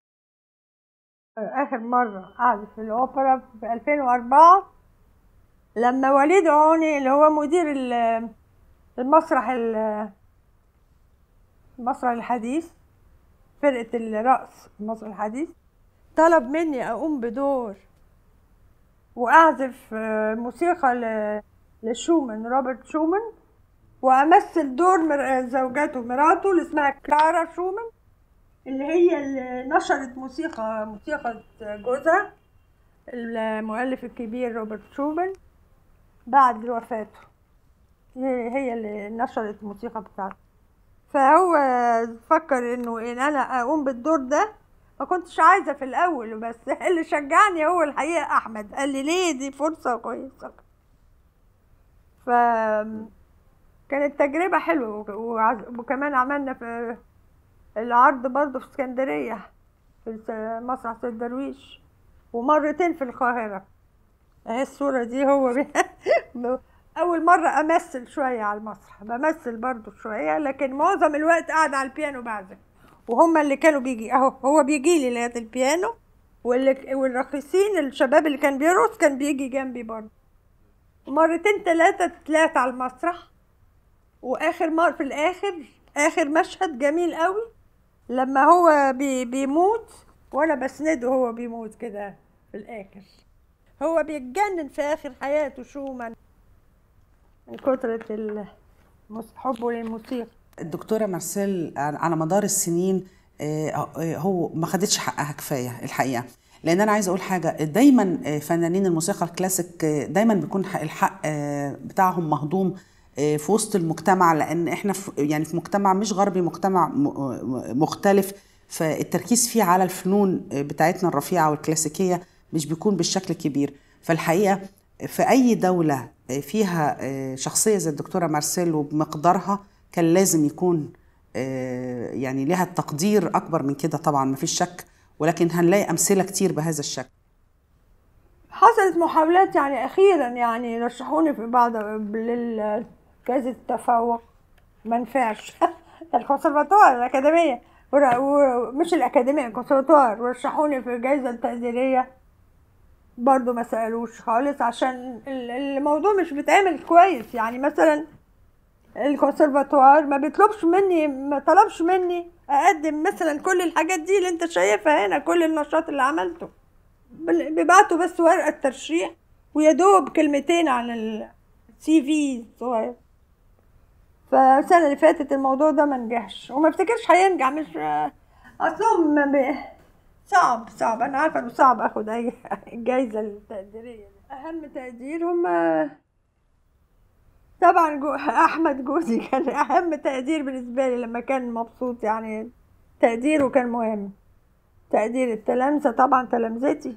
آخر مرة أعزف في الأوبرا في 2004 لما وليد عوني اللي هو مدير ال- المسرح ال- المسرح الحديث فرقة الرقص المسرح الحديث طلب مني أقوم بدور وأعزف آه، موسيقى ل- لشومان روبرت شومان وأمثل دور مر- زوجته مراته اللي اسمها كلارا شومان اللي هي اللي نشرت موسيقى موسيقى جوزها المؤلف الكبير روبرت شومان بعد وفاته هي هي اللي نشرت الموسيقى بتاعته فهو فكر انه ان انا اقوم بالدور ده ما كنتش عايزه في الاول بس اللي شجعني هو الحقيقه احمد قال لي ليه دي فرصه كويسه ف كانت تجربه حلوه وعز- وكمان عملنا في العرض برضه في اسكندريه في س- مسرح سيد درويش ومرتين في القاهره اهي الصوره دي هو بي... اول مره امثل شويه على المسرح بمثل برضه شويه لكن معظم الوقت قاعد على البيانو بعزف وهما اللي كانوا بيجي اهو هو بيجي لي لغايه البيانو واللي والرقيصين الشباب اللي كان بيرقص كان بيجي جنبي برضه مرتين ثلاثة طلعت على المسرح واخر مرة في الاخر اخر مشهد جميل قوي لما هو بي بيموت وانا بسنده هو بيموت كده في الاخر هو بيتجنن في اخر حياته شومان من كترة المس- حبه للموسيقى الدكتورة مارسيل على مدار السنين آه، آه، هو ما خدتش حقها كفاية الحقيقة لأن أنا عايزة أقول حاجة دايما آه، فنانين الموسيقى الكلاسيك آه، دايما بيكون حق- الحق آه، بتاعهم مهضوم آه، في وسط المجتمع لأن إحنا في يعني في مجتمع مش غربي مجتمع م- م- مختلف فالتركيز فيه على الفنون آه، بتاعتنا الرفيعة والكلاسيكية مش بيكون بالشكل الكبير فالحقيقة في أي دولة فيها آه، شخصية زي الدكتورة مارسيل وبمقدارها كان لازم يكون آه، يعني لها التقدير أكبر من كده طبعا مفيش شك ولكن هنلاقي أمثلة كتير بهذا الشكل حصلت محاولات يعني أخيرا يعني رشحوني في بعض للجائزة التفوق ما نفعش الكونسرفاتوار الأكاديمية ور- ومش الأكاديمية الكونسرفاتوار ورشحوني في الجائزة التقديرية برضو ما سألوش خالص عشان ال- الموضوع مش بيتعمل كويس يعني مثلا الكونسرفاتوار ما بيطلبش مني ما طلبش مني اقدم مثلا كل الحاجات دي اللي انت شايفها هنا كل النشاط اللي عملته بل- بيبعتوا بس ورقة ترشيح ويا دوب كلمتين عن السي في الصغير فالسنة اللي فاتت الموضوع ده ما نجحش وما افتكرش هينجح مش اصلهم ما بي... صعب صعب انا عارفه انه صعب اخد اي الجايزه التقديريه دي. اهم تقدير هم طبعا جو احمد جوزي كان اهم تقدير بالنسبه لي لما كان مبسوط يعني تقديره كان مهم تقدير التلامذة طبعا تلامذتي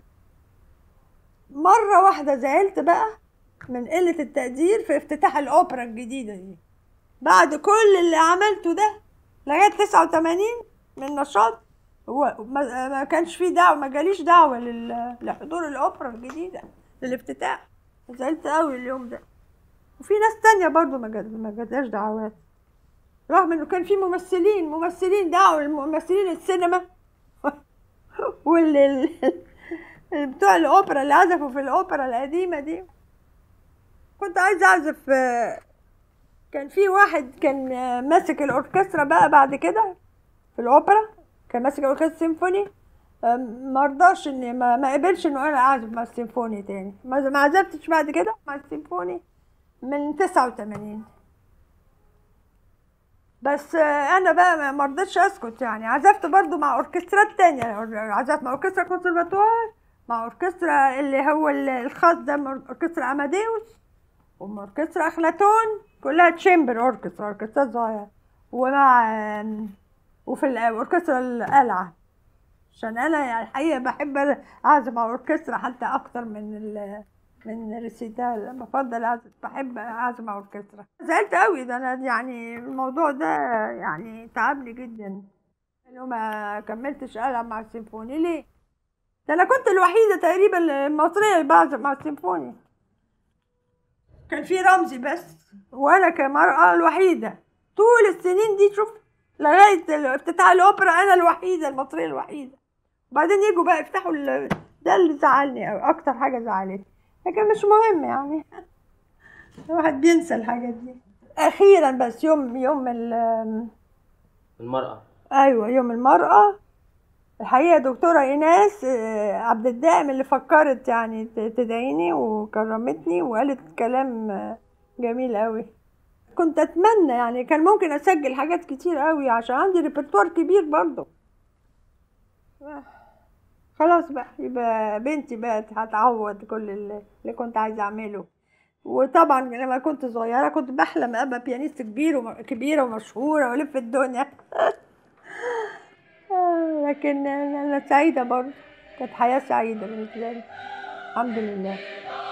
مرة واحدة زعلت بقى من قلة التقدير في افتتاح الأوبرا الجديدة دي بعد كل اللي عملته ده لغاية تسعة وتمانين من نشاط هو ما, ما كانش فيه دعوة ما جاليش دعوة لل- لحضور الأوبرا الجديدة للافتتاح زعلت قوي اليوم ده وفي ناس تانية برضو ما جات ما جاتلاش دعوات رغم انه كان في ممثلين ممثلين دعوا ممثلين السينما واللي ال- بتوع الاوبرا اللي عزفوا في الاوبرا القديمه دي كنت عايزه اعزف آه، كان في واحد كان آه، ماسك الاوركسترا بقى بعد كده في الاوبرا كان ماسك الاوركسترا سيمفوني آه، ما رضاش اني ما, ما قبلش انه انا اعزف مع السيمفوني تاني ما ما عزفتش بعد كده مع السيمفوني من 89 بس آه، انا بقى ما- ما رضيتش اسكت يعني عزفت برضو مع اوركسترات تانية عزفت مع اوركسترا كونسرفاتوار مع اوركسترا اللي هو ال- الخاص ده مع اوركسترا اماديوس ومع اوركسترا اخناتون كلها تشامبر اوركسترا اوركسترا صغيرة ومع آم، وفي الاوركسترا القلعة عشان انا يعني الحقيقة بحب اعزف مع اوركسترا حتى اكتر من ال من الريسيتال بفضل اعزف بحب اعزف مع اوركسترا زعلت قوي ده انا يعني الموضوع ده يعني تعبني جدا انه ما كملتش العب مع السيمفوني ليه ده انا كنت الوحيده تقريبا المصريه اللي بعزف مع السيمفوني كان في رمزي بس وانا كمرأة الوحيده طول السنين دي شوف لغايه افتتاح الاوبرا انا الوحيده المصريه الوحيده وبعدين يجوا بقى يفتحوا ال- ده اللي زعلني أوي اكتر حاجه زعلتني لكن مش مهم يعني الواحد بينسى الحاجات دي اخيرا بس يوم يوم ال- المرأة ايوه يوم المراه الحقيقه دكتوره ايناس آه، عبد الدائم اللي فكرت يعني ت- تدعيني وكرمتني وقالت كلام آه، جميل قوي كنت اتمنى يعني كان ممكن اسجل حاجات كتير قوي عشان عندي ريpertoire كبير برضه آه، خلاص بقى يبقى بنتي بقت هتعوض كل اللي اللي كنت عايزه اعمله وطبعا لما كنت صغيره كنت بحلم ابقى بيانيست كبير وم... كبيره ومشهوره والف الدنيا آه، لكن انا سعيده برضه كانت حياه سعيده بالنسبه لي الحمد لله